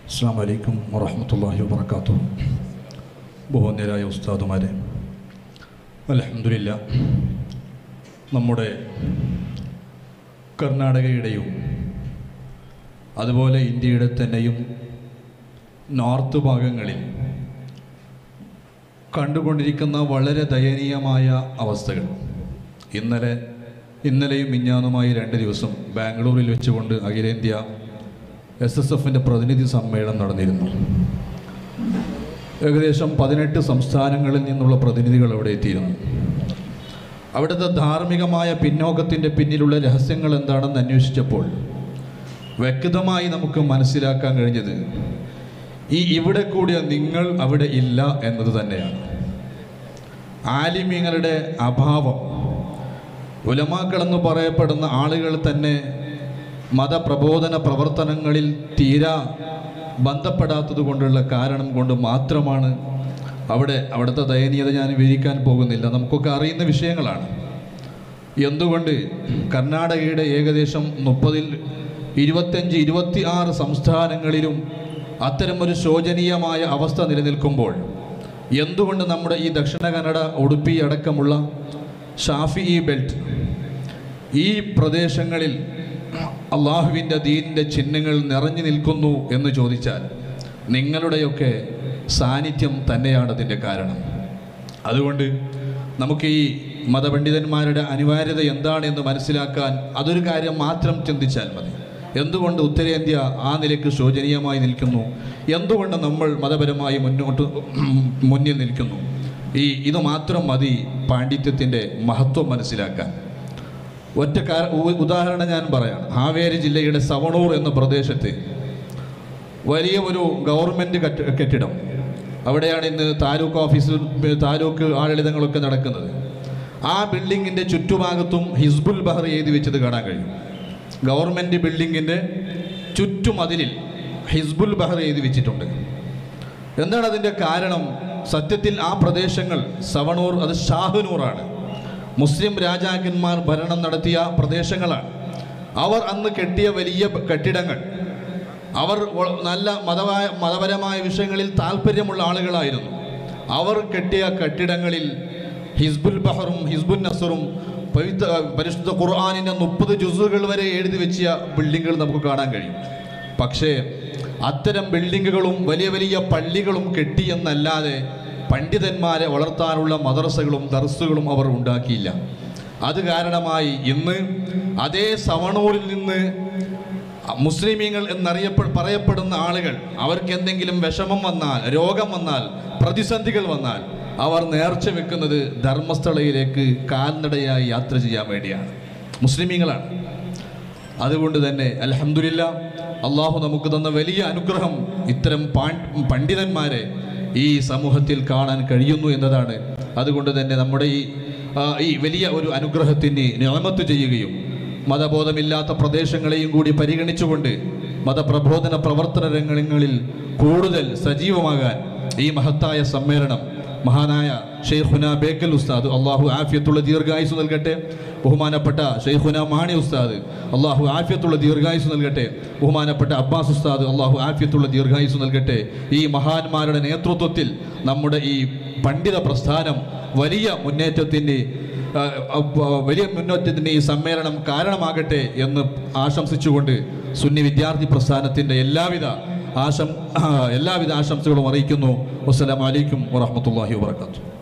അസ്സാം വലൈക്കും വറഹമത്തല്ലാഹി വാത്തു ബഹുന്യരായ ഉസ്താദുമാരെ അലഹമില്ല നമ്മുടെ കർണാടകയുടെയും അതുപോലെ ഇന്ത്യയുടെ തന്നെയും നോർത്ത് ഭാഗങ്ങളിൽ കണ്ടുകൊണ്ടിരിക്കുന്ന വളരെ ദയനീയമായ അവസ്ഥകൾ ഇന്നലെ ഇന്നലെയും മിഞ്ഞാന്നുമായി രണ്ട് ദിവസം ബാംഗ്ലൂരിൽ വെച്ചുകൊണ്ട് അഖിലേന്ത്യ എസ് എസ് എഫിൻ്റെ പ്രതിനിധി സമ്മേളനം നടന്നിരുന്നു ഏകദേശം പതിനെട്ട് സംസ്ഥാനങ്ങളിൽ നിന്നുള്ള പ്രതിനിധികൾ അവിടെ എത്തിയിരുന്നു അവിടുത്തെ ധാർമ്മികമായ പിന്നോക്കത്തിൻ്റെ പിന്നിലുള്ള രഹസ്യങ്ങൾ എന്താണെന്ന് അന്വേഷിച്ചപ്പോൾ വ്യക്തമായി നമുക്ക് മനസ്സിലാക്കാൻ കഴിഞ്ഞത് ഈ ഇവിടെ കൂടിയ നിങ്ങൾ അവിടെ ഇല്ല എന്നത് തന്നെയാണ് ആലിമ്യങ്ങളുടെ അഭാവം ഉലമാക്കളെന്ന് പറയപ്പെടുന്ന ആളുകൾ തന്നെ മതപ്രബോധന പ്രവർത്തനങ്ങളിൽ തീരാ ബന്ധപ്പെടാത്തത് കൊണ്ടുള്ള കാരണം കൊണ്ട് മാത്രമാണ് അവിടെ അവിടുത്തെ ദയനീയത ഞാൻ വിവരിക്കാൻ പോകുന്നില്ല നമുക്കൊക്കെ അറിയുന്ന വിഷയങ്ങളാണ് എന്തുകൊണ്ട് കർണാടകയുടെ ഏകദേശം മുപ്പതിൽ ഇരുപത്തഞ്ച് ഇരുപത്തി ആറ് സംസ്ഥാനങ്ങളിലും അത്തരമൊരു ശോചനീയമായ അവസ്ഥ നിലനിൽക്കുമ്പോൾ എന്തുകൊണ്ട് നമ്മുടെ ഈ ദക്ഷിണ കന്നഡ ഉടുപ്പി അടക്കമുള്ള ഷാഫി ഈ ബെൽറ്റ് ഈ പ്രദേശങ്ങളിൽ അള്ളാഹുവിൻ്റെ ദീനിൻ്റെ ചിഹ്നങ്ങൾ നിറഞ്ഞു നിൽക്കുന്നു എന്ന് ചോദിച്ചാൽ നിങ്ങളുടെയൊക്കെ സാന്നിധ്യം തന്നെയാണ് അതിൻ്റെ കാരണം അതുകൊണ്ട് നമുക്ക് ഈ മതപണ്ഡിതന്മാരുടെ അനിവാര്യത എന്താണെന്ന് മനസ്സിലാക്കാൻ അതൊരു കാര്യം മാത്രം ചിന്തിച്ചാൽ മതി എന്തുകൊണ്ട് ഉത്തരേന്ത്യ ആ നിലയ്ക്ക് ശോചനീയമായി നിൽക്കുന്നു എന്തുകൊണ്ട് നമ്മൾ മതപരമായി മുന്നോട്ട് മുന്നിൽ നിൽക്കുന്നു ഈ ഇത് മാത്രം മതി പാണ്ഡിത്യത്തിൻ്റെ മഹത്വം മനസ്സിലാക്കാൻ ഒറ്റ കാര ഉ- ഉദാഹരണം ഞാൻ പറയാം ഹാവേരി ജില്ലയുടെ സവണൂർ എന്ന പ്രദേശത്ത് വലിയ ഒരു ഗവൺമെൻറ് കെട്ടി- കെട്ടിടം അവിടെയാണ് ഇന്ന് താലൂക്ക് ഓഫീസിൽ താലൂക്ക് ആളിതങ്ങളൊക്കെ നടക്കുന്നത് ആ ബിൽഡിങ്ങിൻ്റെ ചുറ്റുഭാഗത്തും ഹിസ്ബുൽ ബഹർ എഴുതി വെച്ചത് കാണാൻ കഴിയും ഗവൺമെൻറ് ബിൽഡിങ്ങിൻ്റെ ചുറ്റുമതിലിൽ ഹിസ്ബുൽ ബഹർ എഴുതി വെച്ചിട്ടുണ്ട് എന്താണ് അതിൻ്റെ കാരണം സത്യത്തിൽ ആ പ്രദേശങ്ങൾ സവണൂർ അത് ഷാഹുനൂറാണ് മുസ്ലിം രാജാക്കന്മാർ ഭരണം നടത്തിയ പ്രദേശങ്ങളാണ് അവർ അന്ന് കെട്ടിയ വലിയ കെട്ടിടങ്ങൾ അവർ വ- നല്ല മതമായ മതപരമായ വിഷയങ്ങളിൽ താല്പര്യമുള്ള ആളുകളായിരുന്നു അവർ കെട്ടിയ കെട്ടിടങ്ങളിൽ ഹിസ്ബുൽ ബഹറും ഹിസ്ബുൽ നസറും പവിത്ര പരിശുദ്ധ ഖുർആാനിൻ്റെ മുപ്പത് ജുസുകൾ വരെ എഴുതി വെച്ച ബിൽഡിങ്ങുകൾ നമുക്ക് കാണാൻ കഴിയും പക്ഷേ അത്തരം ബിൽഡിങ്ങുകളും വലിയ വലിയ പള്ളികളും കെട്ടിയെന്നല്ലാതെ പണ്ഡിതന്മാരെ വളർത്താനുള്ള മദ്രസകളും ദർസുകളും അവർ ഉണ്ടാക്കിയില്ല അത് കാരണമായി ഇന്ന് അതേ സവണൂരിൽ നിന്ന് മുസ്ലിമീങ്ങൾ എന്നറിയപ്പെ പറയപ്പെടുന്ന ആളുകൾ അവർക്ക് എന്തെങ്കിലും വിഷമം വന്നാൽ രോഗം വന്നാൽ പ്രതിസന്ധികൾ വന്നാൽ അവർ നേർച്ച വെക്കുന്നത് ധർമ്മസ്ഥലയിലേക്ക് കാൽനടയായി യാത്ര ചെയ്യാൻ വേണ്ടിയാണ് മുസ്ലിമീങ്ങളാണ് അതുകൊണ്ട് തന്നെ അലഹമില്ല അള്ളാഹു നമുക്ക് തന്ന വലിയ അനുഗ്രഹം ഇത്തരം പാൺ- പണ്ഡിതന്മാരെ ഈ സമൂഹത്തിൽ കാണാൻ കഴിയുന്നു എന്നതാണ് അതുകൊണ്ട് തന്നെ നമ്മുടെ ഈ ആ, ഈ വലിയ ഒരു അനുഗ്രഹത്തിന് നിയമത്ത് ചെയ്യുകയും മതബോധമില്ലാത്ത പ്രദേശങ്ങളെയും കൂടി പരിഗണിച്ചുകൊണ്ട് മതപ്രബോധന പ്രവർത്തന രംഗങ്ങളിൽ കൂടുതൽ സജീവമാകാൻ ഈ മഹത്തായ സമ്മേളനം മഹാനായ ഷെയ്ഖുന ബേക്കൽ ഉസ്താദ് അള്ളാഹു ആഫിയത്തുള്ള ദീർഘായുസ് നൽകട്ടെ ബഹുമാനപ്പെട്ട ഷെയ്ഖുന മാണി ഉസ്താദ് അള്ളാഹു ആഫിയത്തുള്ള ദീർഘായുസ് നൽകട്ടെ ബഹുമാനപ്പെട്ട അബ്ബാസ് ഉസ്താദ് അള്ളാഹു ആഫിയത്തുള്ള ദീർഘായുസ് നൽകട്ടെ ഈ മഹാന്മാരുടെ നേതൃത്വത്തിൽ നമ്മുടെ ഈ പണ്ഡിത പ്രസ്ഥാനം വലിയ മുന്നേറ്റത്തിൻ്റെ ആ, ആ, വലിയ മുന്നേറ്റത്തിന് ഈ സമ്മേളനം കാരണമാകട്ടെ എന്ന് ആശംസിച്ചുകൊണ്ട് സുന്നി വിദ്യാർത്ഥി പ്രസ്ഥാനത്തിൻ്റെ എല്ലാവിധ ആശം എല്ലാവിധ ആശംസകളും അറിയിക്കുന്നു വസ്സലാമലൈക്കും വറഹമത്തല്ലാഹി വാത്തു